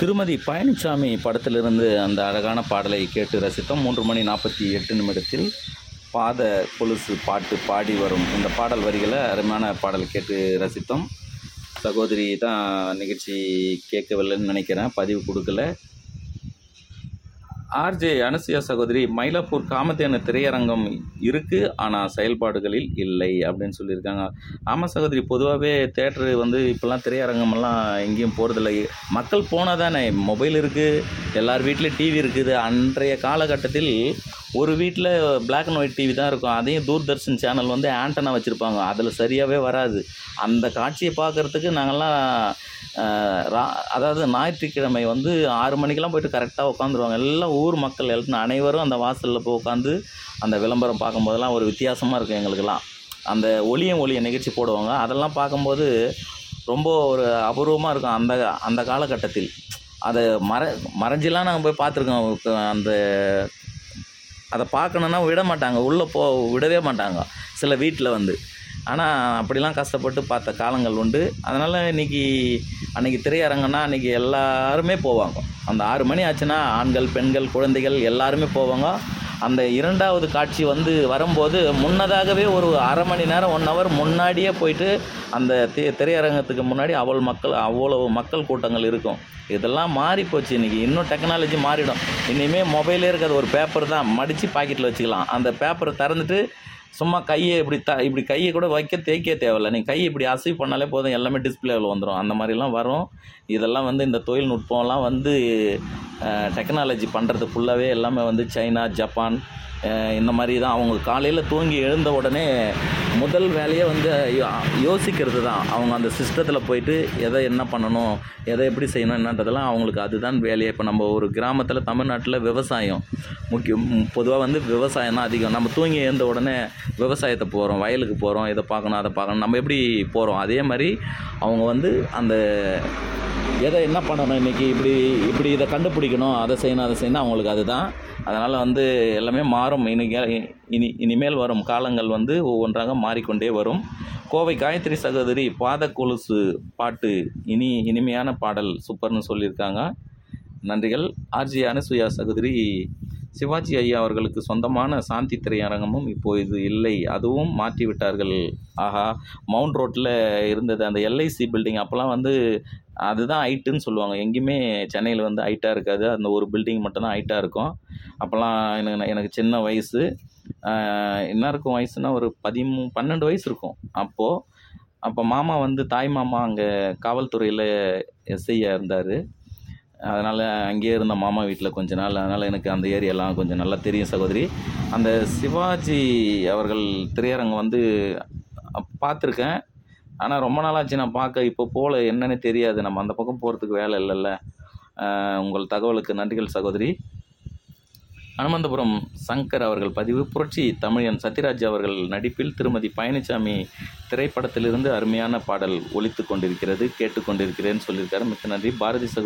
திருமதி பழனிசாமி படத்திலிருந்து அந்த அழகான பாடலை கேட்டு ரசித்தோம் மூன்று மணி நாற்பத்தி எட்டு நிமிடத்தில் பாத கொலுசு பாட்டு பாடி வரும் இந்த பாடல் வரிகளை அருமையான பாடல் கேட்டு ரசித்தோம் சகோதரி தான் நிகழ்ச்சி கேட்கவில்லைன்னு நினைக்கிறேன் பதிவு கொடுக்கல ஆர்ஜே அனுசுயா சகோதரி மயிலாப்பூர் காமதேனு திரையரங்கம் இருக்குது ஆனால் செயல்பாடுகளில் இல்லை அப்படின்னு சொல்லியிருக்காங்க ஆமாம் சகோதரி பொதுவாகவே தேட்டரு வந்து இப்போல்லாம் திரையரங்கமெல்லாம் எங்கேயும் போகிறதில்ல மக்கள் போனால் தானே மொபைல் இருக்குது எல்லார் வீட்லேயும் டிவி இருக்குது அன்றைய காலகட்டத்தில் ஒரு வீட்டில் Black அண்ட் ஒயிட் டிவி தான் இருக்கும் அதையும் தூர்தர்ஷன் சேனல் வந்து ஆண்டனா வச்சுருப்பாங்க அதில் சரியாகவே வராது அந்த காட்சியை பார்க்குறதுக்கு நாங்கள்லாம் அஹ், ரா அதாவது ஞாயிற்றுக்கிழமை வந்து ஆறு மணிக்கெல்லாம் போயிட்டு கரெக்டாக உட்காந்துருவாங்க எல்லாம் ஊர் மக்கள் எல்லாம் அனைவரும் அந்த வாசலில் போய் உட்காந்து அந்த விளம்பரம் பார்க்கும்போதெல்லாம் ஒரு வித்தியாசமாக இருக்கும் எங்களுக்கெல்லாம் அந்த ஒளியம் ஒளிய நிகழ்ச்சி போடுவாங்க அதெல்லாம் பார்க்கும்போது ரொம்ப ஒரு அபூர்வமாக இருக்கும் அந்த அந்த காலகட்டத்தில் அதை மற மறைஞ்செல்லாம் நாங்கள் போய் பார்த்துருக்கோம் அந்த அதை பார்க்கணுன்னா விட மாட்டாங்க உள்ளே போ விடவே மாட்டாங்க சில வீட்டில் வந்து ஆனால் அப்படிலாம் கஷ்டப்பட்டு பார்த்த காலங்கள் உண்டு அதனால் இன்றைக்கி அன்றைக்கி திரையரங்கன்னா அன்றைக்கி எல்லாருமே போவாங்க அந்த ஆறு மணி ஆச்சுன்னா ஆண்கள் பெண்கள் குழந்தைகள் எல்லாருமே போவாங்க அந்த இரண்டாவது காட்சி வந்து வரும்போது முன்னதாகவே ஒரு அரை மணி நேரம் ஒன் ஹவர் முன்னாடியே போயிட்டு அந்த தி திரையரங்கத்துக்கு முன்னாடி அவ்வளோ மக்கள் அவ்வளோ மக்கள் கூட்டங்கள் இருக்கும் இதெல்லாம் மாறி போச்சு இன்றைக்கி இன்னும் டெக்னாலஜி மாறிடும் இனிமேல் மொபைலே இருக்காது ஒரு பேப்பர் தான் மடித்து பாக்கெட்டில் வச்சுக்கலாம் அந்த பேப்பரை திறந்துட்டு சும்மா கையை இப்படி த இப்படி கையை கூட வைக்க தேய்க்க தேவையில்ல நீ கையை இப்படி அசைவ் பண்ணாலே போதும் எல்லாமே டிஸ்பிளேவில் வந்துடும் அந்த மாதிரிலாம் வரும் இதெல்லாம் வந்து இந்த தொழில்நுட்பம்லாம் வந்து டெக்னாலஜி பண்ணுறது ஃபுல்லாகவே எல்லாமே வந்து சைனா ஜப்பான் அஹ் இந்த மாதிரி தான் அவங்க காலையில் தூங்கி எழுந்த உடனே முதல் வேலையே வந்து யோ- யோசிக்கிறது தான் அவங்க அந்த சிஸ்டத்தில் போயிட்டு எதை என்ன பண்ணணும் எதை எப்படி செய்யணும் என்னன்றதெல்லாம் அவங்களுக்கு அதுதான் வேலையே இப்போ நம்ம ஒரு கிராமத்தில் தமிழ்நாட்டில் விவசாயம் முக்கியம் பொதுவாக வந்து விவசாயம் தான் அதிகம் நம்ம தூங்கி எழுந்த உடனே விவசாயத்தை போகிறோம் வயலுக்கு போகிறோம் இதை பார்க்கணும் அதை பார்க்கணும் நம்ம எப்படி போகிறோம் அதே மாதிரி அவங்க வந்து அந்த எதை என்ன பண்ணணும் இன்றைக்கி இப்படி இப்படி இதை கண்டுபிடிக்கணும் அதை செய்யணும் அதை செய்யணும் அவங்களுக்கு அதுதான் அதனால் வந்து எல்லாமே மாறும் இன்னைக்கு இனி இனிமேல் வரும் காலங்கள் வந்து ஒவ்வொன்றாக மாறிக்கொண்டே வரும் கோவை காயத்ரி சகோதரி பாத கொலுசு பாட்டு இனி இனிமையான பாடல் சூப்பர்னு சொல்லியிருக்காங்க நன்றிகள் ஆர்ஜி அனுசுயா சகோதரி சிவாஜி ஐயா அவர்களுக்கு சொந்தமான சாந்தி திரையரங்கமும் இப்போது இல்லை அதுவும் மாற்றி விட்டார்கள் ஆஹா மவுண்ட் ரோட்டில் இருந்தது அந்த எல்ஐசி பில்டிங் அப்போல்லாம் வந்து அதுதான் ஹைட்டுன்னு சொல்லுவாங்க எங்கேயுமே சென்னையில் வந்து ஹைட்டாக இருக்காது அந்த ஒரு பில்டிங் மட்டும்தான் ஹைட்டாக இருக்கும் அப்போல்லாம் எனக்கு எனக்கு சின்ன வயசு ஆஹ் என்ன இருக்கும் வயசுனா ஒரு பதிமூ பன்னெண்டு வயசு இருக்கும் அப்போது அப்போ மாமா வந்து தாய் மாமா அங்கே காவல்துறையில் எஸ்ஐயாக இருந்தார் அதனால் அங்கேயே இருந்த மாமா வீட்டில் கொஞ்ச நாள் அதனால் எனக்கு அந்த ஏரியாலாம் கொஞ்சம் நல்லா தெரியும் சகோதரி அந்த சிவாஜி அவர்கள் திரையரங்கம் வந்து அப்- பார்த்துருக்கேன் ஆனால் ரொம்ப நாளாச்சு நான் பார்க்க இப்போ போல என்னன்னு தெரியாது நம்ம அந்த பக்கம் போகிறதுக்கு வேலை இல்லைல்ல ஆஹ் உங்கள் தகவலுக்கு நன்றிகள் சகோதரி அனுமந்தபுரம் சங்கர் அவர்கள் பதிவு புரட்சி தமிழன் சத்யராஜ் அவர்கள் நடிப்பில் திருமதி பழனிசாமி திரைப்படத்திலிருந்து அருமையான பாடல் ஒலித்து கொண்டிருக்கிறது கேட்டுக்கொண்டிருக்கிறேன்னு சொல்லியிருக்காரு மிக்க நன்றி பாரதி சகோ